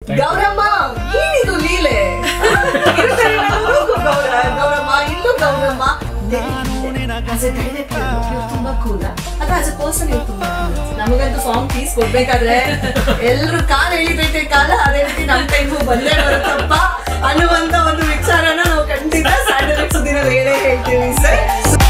ಗೌರಮ್ಮ ಏನಿದು ಲೀಲೆ ಇರ್ತಾರೆ ಎಲ್ಲರೂ ಗೌರ ಗೌರಮ್ಮ ಇಲ್ಲೂ ಗೌರಮ್ಮ ಆಸ್ ಎ ಡೈರೆಕ್ಟರ್ ಇವ್ರು ತುಂಬಾ ಕೂಲ ಅಥವಾ ಆಸ್ ಎ ಪರ್ಸನ್ ಇವ್ರು ತುಂಬಾ cool. ನಮಗಂತೂ ಸಾಂಗ್ ಪೀಸ್ ಕೊಡ್ಬೇಕಾದ್ರೆ ಎಲ್ರು ಕಾಲ ಎಳಿತೈತೆ ಕಾಲ ಅದೇ ರೀತಿ ನಮ್ ಟೈಮು ಬಂದೇ ಬರುತ್ತಪ್ಪ ಅನ್ನುವಂತ ಒಂದು ವಿಚಾರನ ನಾವು ಖಂಡಿತ ಸ್ಯಾಟಲೈಟ್ ಸುದ್ದಿನ ಹೇಳೇ ಹೇಳ್ತೀವಿ ಸರ್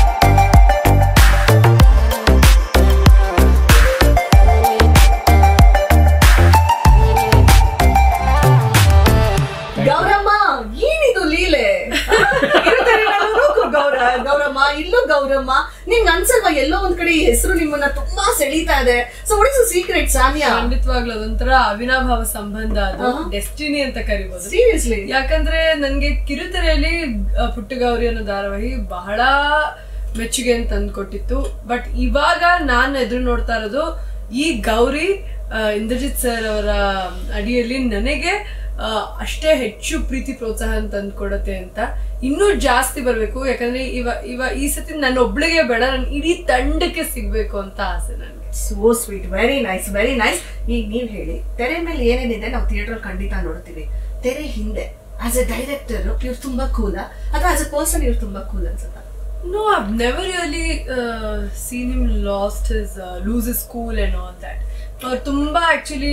ಗೌರಮ್ಮ ಏನಿದು ಲೀಲೆ ಇರ್ತಾರೆ ಎಲ್ಲರೂ ಗೌರ ಗೌರಮ್ಮ ಇಲ್ಲೂ ಗೌರಮ್ಮ ನಿಮ್ಗೆ ಅನ್ಸಲ್ವಾ ಎಲ್ಲೋ ಒಂದ್ ಕಡೆ ಈ ಹೆಸರು ನಿಮ್ಮನ್ನ ತುಂಬಾ ಸೆಳೀತಾ ಇದೆ so what is secret Sania ಖಂಡಿತವಾಗ್ಲೂ ಅದೊಂಥರ ಅವಿನಾಭಾವ ಸಂಬಂಧ ಅದು ಆಹಾ. ಡೆಸ್ಟಿನಿ ಅಂತ ಕರಿಬಹುದು ಸೀರಿಯಸ್ಲಿ ಯಾಕಂದ್ರೆ ನನ್ಗೆ ಕಿರುತೆರೆಯಲ್ಲಿ ಆ, ಪುಟ್ಟಗೌರಿ ಅನ್ನೋ ಧಾರಾವಾಹಿ ಬಹಳ ಮೆಚ್ಚುಗೆ ಅಂತ ತಂದ್ಕೊಟ್ಟಿತ್ತು ಬಟ್ ಇವಾಗ ನಾನು ಎದುರು ನೋಡ್ತಾ ಇರೋದು ಈ ಗೌರಿ ಆ, ಇಂದ್ರಜಿತ್ ಸರ್ ಅವರ ಅಡಿಯಲ್ಲಿ ನನಗೆ ಆ, ಅಷ್ಟೇ ಹೆಚ್ಚು ಪ್ರೀತಿ ಪ್ರೋತ್ಸಾಹ ತಂದ್ಕೊಡತ್ತೆ ಅಂತ ಇನ್ನೂ ಜಾಸ್ತಿ ಬರ್ಬೇಕು ಯಾಕಂದ್ರೆ ಇವ ಇವ ಈ ಸತಿ ನನ್ನ ಒಬ್ಳಿಗೆ ಬೇಡ ನನ್ ಇಡೀ ತಂಡಕ್ಕೆ ಸಿಗ್ಬೇಕು ಅಂತ ಆಸೆ ನನಗೆ so sweet very nice very nice ಈಗ ನೀವ್ ಹೇಳಿ ತೆರೆ ಮೇಲೆ ಏನೇನಿದೆ ನಾವು ಥಿಯೇಟರ್ ಖಂಡಿತ ನೋಡ್ತೀವಿ ತೆರೆ ಹಿಂದೆ ಆಸ್ ಎ ಡೈರೆಕ್ಟರ್ ಇವ್ರು ತುಂಬಾ ಕೂಲ ಅಥವಾ ಆಸ್ ಎ ಪರ್ಸನ್ ಇವ್ರು ತುಂಬಾ ಕೂಲ್ ಅನ್ಸುತ್ತಾ No, I've never really uh, seen him lost his uh, lose his cool and all that. ಅವ್ರು ತುಂಬಾ ಆಕ್ಚುಲಿ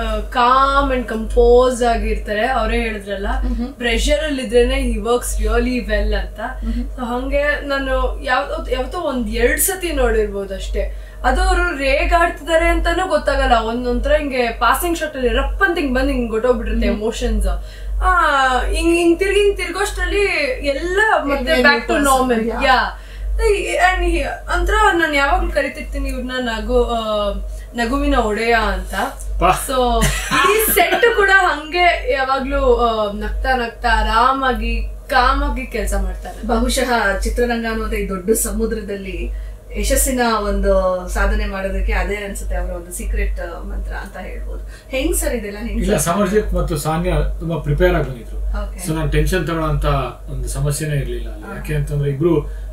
ಕಾಮ್ ಅಂಡ್ ಕಂಪೋಸ್ ಆಗಿರ್ತಾರೆ ಅವರೇ ಹೇಳಿದ್ರಲ್ಲ ಪ್ರೆಷರ್ ಅಲ್ಲಿ ಇದ್ರೇನೆ ಹಿ ವರ್ಕ್ಸ್ ರಿಯಲಿ ವೆಲ್ ಅಂತ ಸೊ ಹಂಗೆ ನಾನು ಯಾವ್ದೋ ಯಾವತ್ತೋ ಒಂದ್ ಎರಡ್ ಸತಿ ನೋಡಿರ್ಬೋದು ಅಷ್ಟೇ ಅದು ಅವರು ರೇಗಾಡ್ತಿದ್ದಾರೆ ಅಂತಾನೂ ಗೊತ್ತಾಗಲ್ಲ ಒಂದೊಂಥರ ಹಿಂಗೆ ಪಾಸಿಂಗ್ ಶಾಟ್ ಅಲ್ಲಿ ರಪ್ ಅಂತ ಹಿಂಗ್ ಬಂದ್ ಹಿಂಗ್ ಗೊಟ್ಟೋಗ್ಬಿಟ್ಟಿರುತ್ತೆ ಎಮೋಷನ್ಸ್ ಆ ಹಿಂಗ್ ಹಿಂಗ್ ತಿರ್ಗಿ ಹಿಂಗ್ ತಿರ್ಗೋಷ್ಟರಲ್ಲಿ ಎಲ್ಲ ಮತ್ತೆ Every back to person, normal yeah. Yeah and ಅಂತರ ನಾನು ಯಾವಾಗ್ಲೂ ಕರಿತಿರ್ತೀನಿ ಇವ್ರನ್ನ ನಗು ಆ, ನಗುವಿನ ಒಡೆಯ ಅಂತ ಪಾ. ಸೊ ಈ ಸೆಟ್ ಕೂಡ ಹಂಗೆ ಯಾವಾಗ್ಲೂ ಆ, ನಗ್ತಾ ನಗ್ತಾ ಆರಾಮಾಗಿ ಕಾಮಾಗಿ ಕೆಲಸ ಮಾಡ್ತಾರೆ ಬಹುಶಃ ಚಿತ್ರರಂಗ ಅನ್ನುವಂತ ಈ ದೊಡ್ಡ ಸಮುದ್ರದಲ್ಲಿ ಯಶಸ್ಸಿನ ಒಂದು ಸಾಧನೆ ಮಾಡೋದಕ್ಕೆ ಅದೇ ಅನ್ಸುತ್ತೆ ಅವರ ಒಂದು ಸೀಕ್ರೆಟ್ ಮಂತ್ರ ಅಂತ ಹೇಳ್ಬೋದು ಹೆಂಗ್ ಸರ್ ಇದೆಲ್ಲ ಹೆಂಗ್ ಇಲ್ಲ ಸಮರ್ಜಿತ್ ಮತ್ತು ಸಾನ್ಯಾ ತುಂಬಾ ಪ್ರಿಪೇರ್ ಆಗಿ ಬಂದಿದ್ರು Okay. ಸೊ ನಾನು ಟೆನ್ಷನ್ ತಗೊಳ್ಳೋಂತ ಒಂದು ಸಮಸ್ಯೆನೇ ಇರ್ಲಿಲ್ಲ ಅಲ್ಲಿ ಯಾಕೆ ಅಂತಂದ್ರೆ ಇಬ್ರು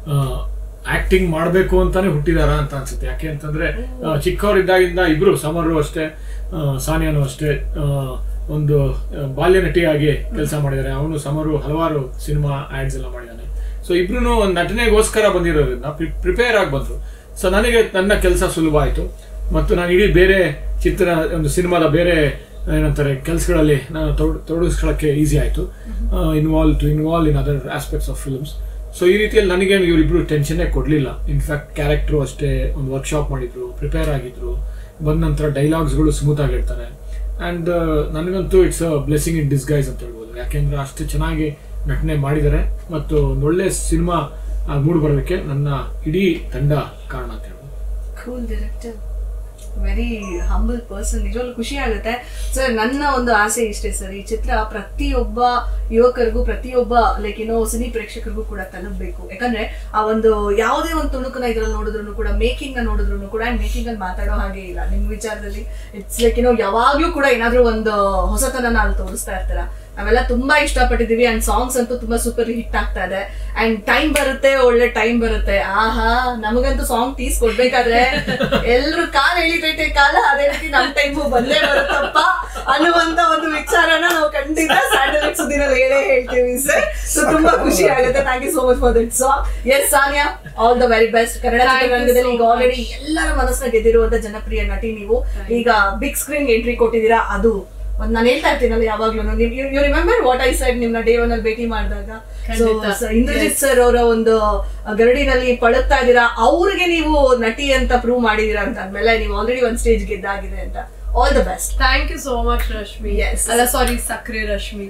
ಆಕ್ಟಿಂಗ್ ಮಾಡ್ಬೇಕು ಅಂತಾನೆ ಹುಟ್ಟಿದಾರ ಅಂತ ಅನ್ಸುತ್ತೆ ಯಾಕೆ ಅಂತಂದ್ರೆ ಆ, ಚಿಕ್ಕವರಿದ್ದಾಗಿಂದ ಇಬ್ರು ಸಮರು ಅಷ್ಟೇ ಆ, ಸಾನಿಯಾನು ಅಷ್ಟೇ ಆ, ಒಂದು ಆ, ಬಾಲ್ಯ ನಟಿಯಾಗಿ ಕೆಲಸ ಮಾಡಿದ್ದಾರೆ ಅವನು ಸಮರು ಹಲವಾರು ಸಿನಿಮಾ ಆಡ್ಸ್ ಎಲ್ಲ ಮಾಡಿದ್ದಾನೆ ಸೊ ಇಬ್ರು ಒಂದು ನಟನೆಗೋಸ್ಕರ ಬಂದಿರೋದ್ರಿಂದ ಪ್ರಿಪೇರ್ ಆಗಿ ಬಂದ್ರು ಸೊ ನನಗೆ ನನ್ನ ಕೆಲಸ ಸುಲಭ ಆಯಿತು ಮತ್ತು ನಾನು ಇಡೀ ಬೇರೆ ಚಿತ್ರ ಒಂದು ಸಿನಿಮಾದ ಬೇರೆ ಏನಂತಾರೆ ಕೆಲಸಗಳಲ್ಲಿ ನಾನು ತೊಡ್- ತೊಡಗಿಸ್ಕೊಳ್ಳೋಕ್ಕೆ ಈಸಿ ಆಯಿತು involve to involve in other aspects of films so ಈ ರೀತಿಯಲ್ಲಿ ನನಗೇನು ಇವರಿಬ್ರು ಟೆನ್ಷನ್ನೇ ಕೊಡಲಿಲ್ಲ ಇನ್ಫ್ಯಾಕ್ಟ್ ಕ್ಯಾರೆಕ್ಟ್ರು ಅಷ್ಟೇ ಒಂದು ವರ್ಕ್ಶಾಪ್ ಮಾಡಿದ್ರು ಪ್ರಿಪೇರ್ ಆಗಿದ್ರು ಬಂದ ನಂತರ ಡೈಲಾಗ್ಸ್ಗಳು ಸ್ಮೂತ್ ಆಗಿರ್ತಾರೆ ಆ್ಯಂಡ್ ನನಗಂತೂ it's a blessing in disguise ಅಂತ ಹೇಳ್ಬೋದು ಯಾಕೆಂದ್ರೆ ಅಷ್ಟು ಚೆನ್ನಾಗಿ ನಟನೆ ಮಾಡಿದ್ದಾರೆ ಮತ್ತು ಒಂದು ಒಳ್ಳೆ ಸಿನಿಮಾ ಮೂಡ್ ಬರೋದಕ್ಕೆ ನನ್ನ ಇಡೀ ತಂಡ ಕಾರಣ ಅಂತ ಹೇಳ್ಬೋದು cool director very humble person ನಿಜವಾಗ್ಲೂ ಖುಷಿ ಆಗುತ್ತೆ ಸರ್ ನನ್ನ ಒಂದು ಆಸೆ ಇಷ್ಟೇ ಸರ್ ಈ ಚಿತ್ರ ಪ್ರತಿಯೊಬ್ಬ ಯುವಕರಿಗೂ ಪ್ರತಿಯೊಬ್ಬ ಲೈಕ್ ಏನೋ ಸಿನಿ ಪ್ರೇಕ್ಷಕರಿಗೂ ಕೂಡ ತಲುಪಬೇಕು ಯಾಕಂದ್ರೆ ಆ ಒಂದು ಯಾವುದೇ ಒಂದು ತುಣುಕನ ಇದ್ರಲ್ಲಿ ನೋಡಿದ್ರು ಕೂಡ ಮೇಕಿಂಗ್ ನ ನೋಡಿದ್ರು ಕೂಡ ಮೇಕಿಂಗ್ ಅಲ್ಲಿ ಮಾತಾಡೋ ಹಾಗೆ ಇಲ್ಲ ನಿಮ್ ವಿಚಾರದಲ್ಲಿ ಇಟ್ಸ್ ಲೈಕ್ ಏನೋ ಯಾವಾಗ್ಲೂ ಕೂಡ ಏನಾದ್ರೂ ಒಂದು ಹೊಸತನ ಅಲ್ಲಿ ತೋರಿಸ್ತಾ ಇರ್ತಾರ ನಾವೆಲ್ಲ ತುಂಬಾ ಇಷ್ಟಪಟ್ಟಿದೀವಿ ಅಂಡ್ ಸಾಂಗ್ಸ್ ಅಂತೂ ತುಂಬಾ ಸೂಪರ್ ಹಿಟ್ ಆಗ್ತಾ ಇದೆ ಅಂಡ್ ಟೈಮ್ ಬರುತ್ತೆ ಒಳ್ಳೆ ಟೈಮ್ ಬರುತ್ತೆ ಆಹಾ ನಮಗಂತೂ ಸಾಂಗ್ ತೀಸ್ ಕೊಡ್ಬೇಕಾದ್ರೆ ಎಲ್ರು ಕಾಲ ಎಳಿತೈತೆ ಕಾಲ ಅದೇ ರೀತಿ ನಮ್ ಟೈಮು ಬಂದೇ ಬರುತ್ತಪ್ಪ ಅನ್ನುವಂತ ಒಂದು ವಿಚಾರನ ನಾವು ಖಂಡಿತ ಸ್ಯಾಟಲೈಟ್ ಸುದ್ದಿನಲ್ಲಿ ಹೇಳೇ ಹೇಳ್ತೀವಿ ಸರ್ ಸೊ ತುಂಬಾ ಖುಷಿ ಆಗುತ್ತೆ thank you so much for that song yes Sania all the very best Kannada Thank you ಚಿತ್ರರಂಗದಲ್ಲಿ so ಈಗ ಆಲ್ರೆಡಿ ಎಲ್ಲರ ಮನಸ್ಸನ್ನ ಗೆದ್ದಿರುವಂತ ಜನಪ್ರಿಯ ನಟಿ ನೀವು ಈಗ ಬಿಗ್ ಸ್ಕ್ರೀನ್ ಎಂಟ್ರಿ ಕೊಟ್ಟಿದ್ದೀರಾ ಅದು ಒಂದ್ ನಾನು ಹೇಳ್ತಾ ಇರ್ತೀನಲ್ಲ ಯಾವಾಗ್ಲೂ you remember what I said ನಿಮ್ನ ಡೇ ಒನ್ ಅಲ್ಲಿ ಭೇಟಿ ಮಾಡಿದಾಗ ಸೊ ಖಂಡಿತ. ಇಂದ್ರಜಿತ್ ಸರ್ ಅವರ ಒಂದು ಗರಡಿನಲ್ಲಿ ಪಳಗ್ತಾ ಇದ್ದೀರಾ ಅವ್ರಿಗೆ ನೀವು ನಟಿ ಅಂತ ಪ್ರೂವ್ ಮಾಡಿದೀರಾ ಅಂತ ಅಂದ್ಮೇಲೆ ನೀವು ಆಲ್ರೆಡಿ ಒಂದ್ ಸ್ಟೇಜ್ ಗೆದ್ದಾಗಿದೆ ಅಂತ all the best thank you so much Rashmi Yes. ಅಲ್ಲ ಸಾರಿ ಸಕ್ರೆ Rashmi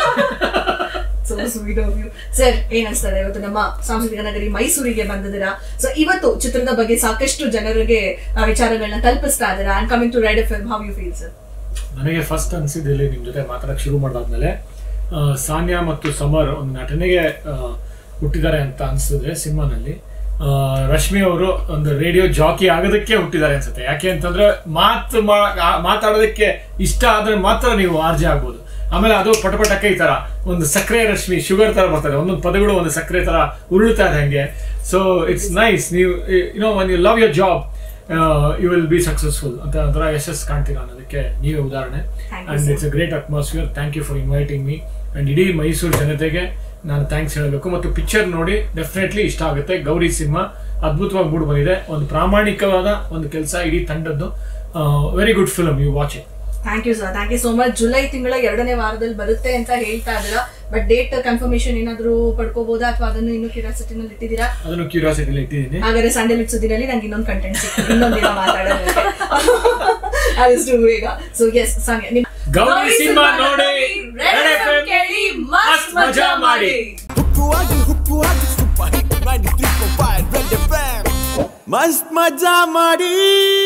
so sweet of you sir ಏನ್ ಅನ್ಸ್ತದೆ ಇವತ್ತು ನಮ್ಮ ಸಾಂಸ್ಕೃತಿಕ ನಗರಿ ಮೈಸೂರಿಗೆ ಬಂದಿದ್ದೀರಾ ಸೊ ಇವತ್ತು ಚಿತ್ರದ ಬಗ್ಗೆ ಸಾಕಷ್ಟು ಜನರಿಗೆ ಆ, ವಿಚಾರಗಳನ್ನ ತಲುಪಿಸ್ತಾ ಇದ್ದೀರಾ and coming to ride film how you feel sir ನನಗೆ ಫಸ್ಟ್ ಅನ್ಸಿದ್ದು ನಿಮ್ಮ ಜೊತೆ ಮಾತಾಡಕ್ಕೆ ಶುರು ಮಾಡಾದ್ಮೇಲೆ ಆ, ಸಾನ್ಯಾ ಮತ್ತು ಸಮರ್ ಒಂದು ನಟನೆಗೆ ಆ, ಹುಟ್ಟಿದ್ದಾರೆ ಅಂತ ಅನಿಸಿದ್ರೆ ಸಿನಿಮಾನಲ್ಲಿ ಆ, ರಶ್ಮಿ ಅವರು ಒಂದು ರೇಡಿಯೋ ಜಾಕಿ ಆಗೋದಕ್ಕೆ ಹುಟ್ಟಿದ್ದಾರೆ ಅನ್ಸುತ್ತೆ ಯಾಕೆ ಅಂತಂದ್ರೆ ಮಾತು ಮಾ- ಆ- ಮಾತಾಡೋದಕ್ಕೆ ಇಷ್ಟ ಆದ್ರೆ ಮಾತ್ರ ನೀವು ಆರ್ಜೆ ಆಗ್ಬೋದು ಆಮೇಲೆ ಅದು ಪಟಪಟಕ್ಕೆ ಈ ತರ ಒಂದು ಸಕ್ಕರೆ ರಶ್ಮಿ ಶುಗರ್ ತರ ಬರ್ತದೆ ಒಂದೊಂದು ಪದಗಳು ಒಂದು ಸಕ್ಕರೆ ತರ ಉರುಳುತ್ತಾ ಇದೆ ಹಂಗೆ ಸೊ ಇಟ್ಸ್ ನೈಸ್ ನೀವು you know once you love your job you will be successful ಅಂತ ಅದರ ಯಶಸ್ ಕಾಣ್ತೀರಾ ಅನ್ನೋದಕ್ಕೆ ನೀವೇ ಉದಾಹರಣೆ Thank you, and sir. It's a great atmosphere thank you for inviting me and ಇಡೀ ಮೈಸೂರು ಜನತೆಗೆ ನಾನು ಥ್ಯಾಂಕ್ಸ್ ಹೇಳಬೇಕು ಮತ್ತು ಪಿಕ್ಚರ್ ನೋಡಿ ಡೆಫಿನೆಟ್ಲಿ ಇಷ್ಟ ಆಗುತ್ತೆ ಗೌರಿ ಸಿನಿಮಾ ಅದ್ಭುತವಾಗಿ ಮೂಡ್ ಬಂದಿದೆ ಒಂದು ಪ್ರಾಮಾಣಿಕವಾದ ಒಂದು ಕೆಲಸ ಇಡೀ ತಂಡದ್ದು very good film you watch it thank you sir thank you so much July ತಿಂಗಳ ಎರಡನೇ ವಾರದಲ್ಲಿ ಬರುತ್ತೆ ಅಂತ ಹೇಳ್ತಾ ಇದ್ದೀರಾ ಬಟ್ ಡೇಟ್ ಕನ್ಫರ್ಮೇಶನ್ ಏನಾದ್ರು ಪಡ್ಕೋಬಹುದಾ ಅಥವಾ ಅದನ್ನು ಇನ್ನೂ ಕ್ಯೂರಿಯಾಸಿಟಿನಲ್ಲಿ ಇಟ್ಟಿದ್ದೀರಾ ಅದನ್ನು ಕ್ಯೂರಿಯಾಸಿಟಿಲಿ ಇಟ್ಟಿದ್ದೀನಿ ಹಾಗಾದ್ರೆ ಸಂಡೆ ಲಿಟ್ ಸುದ್ದಿನಲ್ಲಿ ನಂಗೆ ಇನ್ನೊಂದು ಕಂಟೆಂಟ್ ಸಿಕ್ತು ಇನ್ನೊಂದು ದಿನ ಮಾತಾಡೋದಕ್ಕೆ ಅದಿಷ್ಟು ಬೇಗ ಸೊ ಎಸ್ ಸಾಂಗ್ ನಿಮ್ ಗೌರಿ ಸಿನಿಮಾ ನೋಡಿ Red FM ಕೇಳಿ ಮಸ್ತ್ ಮಜಾ ಮಾಡಿ ಹುಕ್ಕುವಾಗಿ ಹುಕ್ಕುವಾಗಿ ಸೂಪರ್ ಹಿಟ್ 93.5 ರೆಡ್ ಎಫ್ ಮಸ್ತ್ ಮಜಾ ಮಾಡಿ